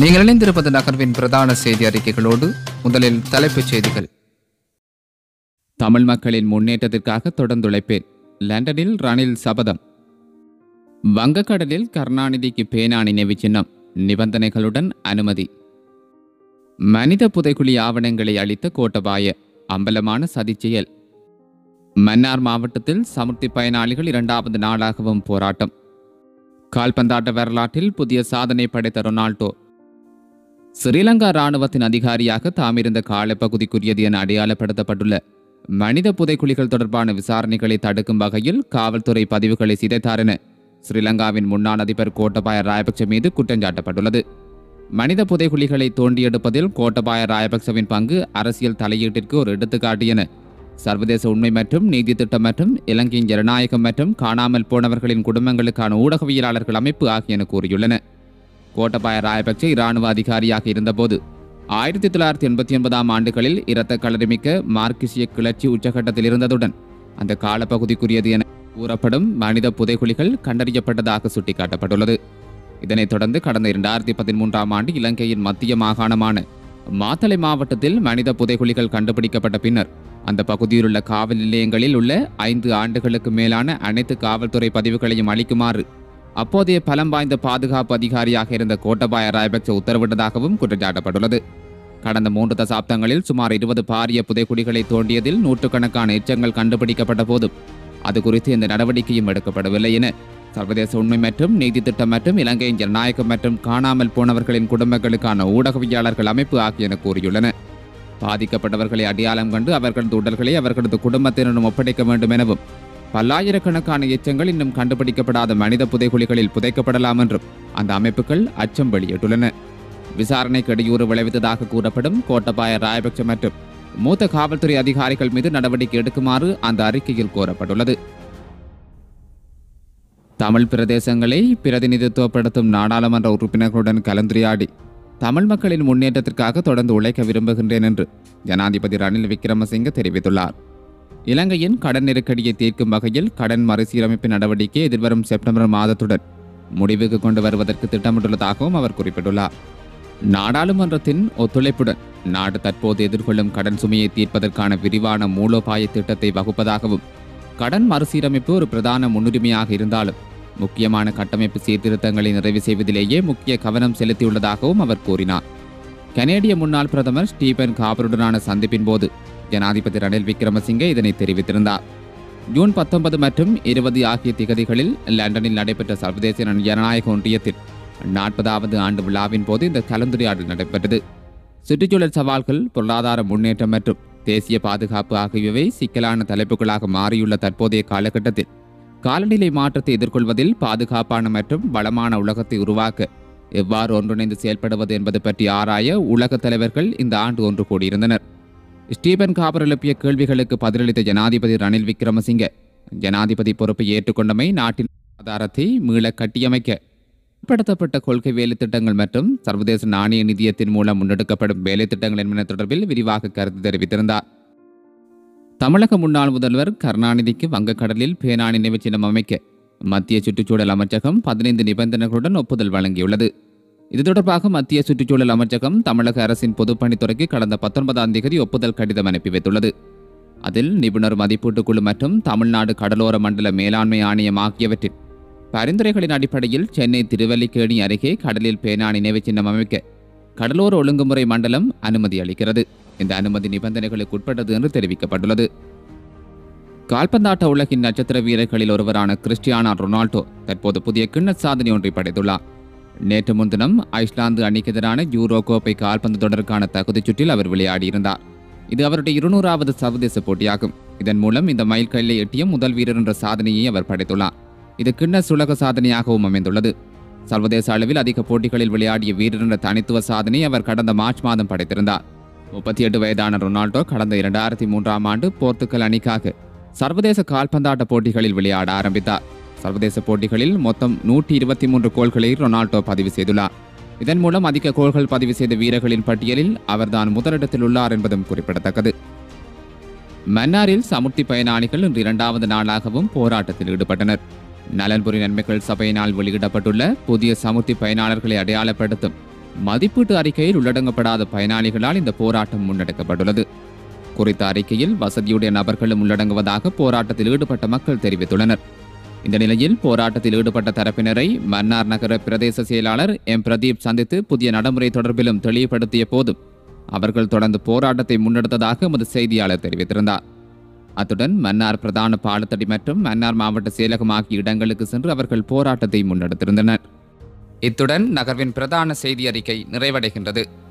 நீங்கள் இணைந்திருப்பது நகர்வின் பிரதான செய்தி அறிக்கைகளோடு முதலில் தலைப்புச் செய்திகள் தமிழ் மக்களின் முன்னேற்றத்திற்காக தொடர்ந்துழைப்பேன் லண்டனில் ரணில் சபதம் வங்கக்கடலில் கருணாநிதிக்கு பேனா நினைவு சின்னம் நிபந்தனைகளுடன் அனுமதி மனித புதைக்குழி ஆவணங்களை அளித்த கோட்டபாய அம்பலமான சதிச்செயல் மன்னார் மாவட்டத்தில் சமுர்த்தி பயனாளிகள் இரண்டாவது நாளாகவும் போராட்டம் கால்பந்தாட்ட வரலாற்றில் புதிய சாதனை படைத்த ரொனால்டோ ஸ்ரீலங்கா ராணுவத்தின் அதிகாரியாக தாமிருந்த காலப்பகுதிக்குரியது என அடையாளப்படுத்தப்பட்டுள்ள மனித புதைக்குழிகள் தொடர்பான விசாரணைகளை தடுக்கும் வகையில் காவல்துறை பதிவுகளை சிதைத்தார் என ஸ்ரீலங்காவின் முன்னாள் அதிபர் கோட்டபாய ராயபக்ச மீது குற்றஞ்சாட்டப்பட்டுள்ளது மனித புதைக்குழிகளை தோண்டியெடுப்பதில் கோட்டபாய ராயபக்சவின் பங்கு அரசியல் தலையீட்டிற்கு ஒரு எடுத்துக்காட்டு என சர்வதேச உண்மை மற்றும் நீதி திட்டம் மற்றும் இலங்கையின் ஜனநாயகம் மற்றும் காணாமல் போனவர்களின் குடும்பங்களுக்கான ஊடகவியலாளர்கள் அமைப்பு ஆகியன கூறியுள்ளன கோட்டபாய ராயபக்சே இராணுவ அதிகாரியாக இருந்தபோது ஆயிரத்தி தொள்ளாயிரத்தி எண்பத்தி ஒன்பதாம் ஆண்டுகளில் இரத்த களரிமிக்க மார்க்சிய கிளர்ச்சி உச்சகட்டத்தில் இருந்ததுடன் அந்த காலப்பகுதிக்குரியது என கூறப்படும் மனித புதைகுழிகள் கண்டறியப்பட்டதாக சுட்டிக்காட்டப்பட்டுள்ளது இதனைத் தொடர்ந்து கடந்த இரண்டாயிரத்தி பதிமூன்றாம் ஆண்டு இலங்கையின் மத்திய மாகாணமான மாத்தளை மாவட்டத்தில் மனித புதைகுழிகள் கண்டுபிடிக்கப்பட்ட பின்னர் அந்த பகுதியிலுள்ள காவல் நிலையங்களில் உள்ள ஐந்து ஆண்டுகளுக்கு மேலான அனைத்து காவல்துறை பதிவுகளையும் அளிக்குமாறு அப்போதைய பலம் வாய்ந்த பாதுகாப்பு அதிகாரியாக இருந்த கோட்டபாய ராயபக்ச உத்தரவிட்டதாகவும் குற்றச்சாட்டப்பட்டுள்ளது கடந்த மூன்று தசாப்தங்களில் சுமார் இருபது பாரிய புதைக்குடிகளை தோண்டியதில் நூற்றுக்கணக்கான எச்சங்கள் கண்டுபிடிக்கப்பட்ட போதும் அது குறித்து எந்த நடவடிக்கையும் எடுக்கப்படவில்லை என சர்வதேச உண்மை மற்றும் நீதி திட்டம் மற்றும் இலங்கையின் ஜனநாயகம் மற்றும் காணாமல் போனவர்களின் குடும்பங்களுக்கான ஊடகவியலாளர்கள் அமைப்பு ஆகியன கூறியுள்ளன பாதிக்கப்பட்டவர்களை அடையாளம் கண்டு அவர்களது உடல்களை அவர்களது குடும்பத்தினரும் ஒப்படைக்க வேண்டும் எனவும் பல்லாயிரக்கணக்கான எச்சங்கள் இன்னும் கண்டுபிடிக்கப்படாத மனித புதைகுழிகளில் புதைக்கப்படலாம் என்றும் அந்த அமைப்புகள் அச்சம் வெளியிட்டுள்ளன விசாரணைக்கு இடையூறு விளைவித்ததாக கூறப்படும் கோட்டபாய ராயபக்ச மற்றும் மூத்த காவல்துறை அதிகாரிகள் மீது நடவடிக்கை எடுக்குமாறு அந்த அறிக்கையில் கோரப்பட்டுள்ளது தமிழ் பிரதேசங்களை பிரதிநிதித்துவப்படுத்தும் நாடாளுமன்ற உறுப்பினர்களுடன் கலந்துரையாடி தமிழ் மக்களின் முன்னேற்றத்திற்காக தொடர்ந்து உழைக்க விரும்புகின்றேன் என்று ஜனாதிபதி ரணில் விக்ரமசிங்க தெரிவித்துள்ளார் இலங்கையின் கடன் நெருக்கடியை தீர்க்கும் வகையில் கடன் மறுசீரமைப்பு நடவடிக்கை எதிர்வரும் செப்டம்பர் மாதத்துடன் முடிவுக்கு கொண்டு வருவதற்கு திட்டமிட்டுள்ளதாகவும் அவர் குறிப்பிட்டுள்ளார் நாடாளுமன்றத்தின் ஒத்துழைப்புடன் நாடு தற்போது எதிர்கொள்ளும் கடன் சுமையை தீர்ப்பதற்கான விரிவான மூலோபாய திட்டத்தை வகுப்பதாகவும் கடன் மறுசீரமைப்பு ஒரு பிரதான முன்னுரிமையாக இருந்தாலும் முக்கியமான கட்டமைப்பு சீர்திருத்தங்களை நிறைவு செய்வதிலேயே முக்கிய கவனம் செலுத்தியுள்ளதாகவும் அவர் கூறினார் கனேடிய முன்னாள் பிரதமர் ஸ்டீபன் காபருடனான சந்திப்பின் போது ஜனாதிபதி ரணில் விக்ரமசிங்கே இதனை தெரிவித்திருந்தார் ஜூன் பத்தொன்பது மற்றும் இருபது ஆகிய திகதிகளில் லண்டனில் நடைபெற்ற சர்வதேச ஜனநாயக ஒன்றியத்தில் நாற்பதாவது ஆண்டு விழாவின் போது இந்த கலந்துரையாடல் நடைபெற்றது சுற்றுச்சூழல் சவால்கள் பொருளாதார முன்னேற்றம் மற்றும் தேசிய பாதுகாப்பு ஆகியவை சிக்கலான தலைப்புகளாக மாறியுள்ள தற்போதைய காலகட்டத்தில் காலநிலை மாற்றத்தை எதிர்கொள்வதில் பாதுகாப்பான மற்றும் வளமான உலகத்தை உருவாக்க எவ்வாறு ஒன்றிணைந்து செயல்படுவது என்பது பற்றி ஆராய உலகத் தலைவர்கள் இந்த ஆண்டு ஒன்று கூடியிருந்தனர் ஸ்டீபன் காபர் எழுப்பிய கேள்விகளுக்கு பதிலளித்த ஜனாதிபதி ரணில் விக்ரமசிங்க ஜனாதிபதி பொறுப்பை ஏற்றுக்கொண்டமை நாட்டின் ஆதாரத்தை மீள கட்டியமைக்க உட்படுத்தப்பட்ட கொள்கை வேலை திட்டங்கள் மற்றும் சர்வதேச நாணய நிதியத்தின் மூலம் முன்னெடுக்கப்படும் வேலை திட்டங்கள் என்பன தொடர்பில் விரிவாக கருத்து தெரிவித்திருந்தார் தமிழக முன்னாள் முதல்வர் கருணாநிதிக்கு வங்கக்கடலில் பேனா நினைவு சின்னம் அமைக்க மத்திய சுற்றுச்சூழல் அமைச்சகம் பதினைந்து நிபந்தனைகளுடன் ஒப்புதல் வழங்கியுள்ளது இது தொடர்பாக மத்திய சுற்றுச்சூழல் அமைச்சகம் தமிழக அரசின் பொதுப்பணித்துறைக்கு கடந்த பத்தொன்பதாம் தேதி ஒப்புதல் கடிதம் அனுப்பி வைத்துள்ளது அதில் நிபுணர் மதிப்பீட்டுக் குழு மற்றும் தமிழ்நாடு கடலோர மண்டல மேலாண்மை ஆணையம் ஆகியவற்றின் பரிந்துரைகளின் அடிப்படையில் சென்னை திருவல்லிக்கேணி அருகே கடலில் பேனா நினைவு சின்னம் அமைக்க கடலோர ஒழுங்குமுறை மண்டலம் அனுமதி அளிக்கிறது இந்த அனுமதி நிபந்தனைகளுக்கு உட்பட்டது என்று தெரிவிக்கப்பட்டுள்ளது கால்பந்தாட்ட உலகின் நட்சத்திர வீரர்களில் ஒருவரான கிறிஸ்டியானா ரொனால்டோ தற்போது புதிய கிண்ண சாதனை ஒன்றை படைத்துள்ளார் நேற்று முன்தினம் ஐஸ்லாந்து அணிக்கு எதிரான யூரோ கோப்பை கால்பந்து தொடருக்கான தகுதிச் சுற்றில் அவர் விளையாடியிருந்தார் இது அவருடைய இருநூறாவது சர்வதேச போட்டியாகும் இதன் மூலம் இந்த மைல்கல்லை எட்டிய முதல் வீரர் என்ற சாதனையை அவர் படைத்துள்ளார் இது கிண்ணஸ் உலக சாதனையாகவும் அமைந்துள்ளது சர்வதேச அளவில் அதிக போட்டிகளில் விளையாடிய வீரர் என்ற தனித்துவ சாதனை அவர் கடந்த மார்ச் மாதம் படைத்திருந்தார் முப்பத்தி எட்டு வயதான ரொனால்டோ கடந்த இரண்டாயிரத்தி மூன்றாம் ஆண்டு போர்த்துகல் அணிக்காக சர்வதேச கால்பந்தாட்ட போட்டிகளில் விளையாட ஆரம்பித்தார் சர்வதேச போட்டிகளில் மொத்தம் நூற்றி இருபத்தி மூன்று கோல்களை ரொனால்டோ பதிவு செய்துள்ளார் இதன் மூலம் அதிக கோல்கள் பதிவு செய்த வீரர்களின் பட்டியலில் அவர்தான் முதலிடத்தில் உள்ளார் என்பதும் குறிப்பிடத்தக்கது மன்னாரில் சமுர்த்தி பயனாளிகள் இன்று இரண்டாவது நாளாகவும் போராட்டத்தில் ஈடுபட்டனர் நலன்புரி நன்மைகள் சபையினால் வெளியிடப்பட்டுள்ள புதிய சமுர்த்தி பயனாளர்களை அடையாளப்படுத்தும் மதிப்பீட்டு அறிக்கையில் உள்ளடங்கப்படாத பயனாளிகளால் இந்த போராட்டம் முன்னெடுக்கப்பட்டுள்ளது குறித்த அறிக்கையில் வசதியுடைய நபர்களும் உள்ளடங்குவதாக போராட்டத்தில் ஈடுபட்ட மக்கள் தெரிவித்துள்ளனர் இந்த நிலையில் போராட்டத்தில் ஈடுபட்ட தரப்பினரை மன்னார் நகர பிரதேச செயலாளர் எம் பிரதீப் சந்தித்து புதிய நடைமுறை தொடர்பிலும் தெளிவுபடுத்திய போதும் அவர்கள் தொடர்ந்து போராட்டத்தை முன்னெடுத்ததாக எமது செய்தியாளர் தெரிவித்திருந்தார் அத்துடன் மன்னார் பிரதான பாலத்தடி மற்றும் மன்னார் மாவட்ட செயலகம் ஆகிய இடங்களுக்கு சென்று அவர்கள் போராட்டத்தை முன்னெடுத்திருந்தனர் இத்துடன் நகர்வின் பிரதான செய்தி அறிக்கை நிறைவடைகின்றது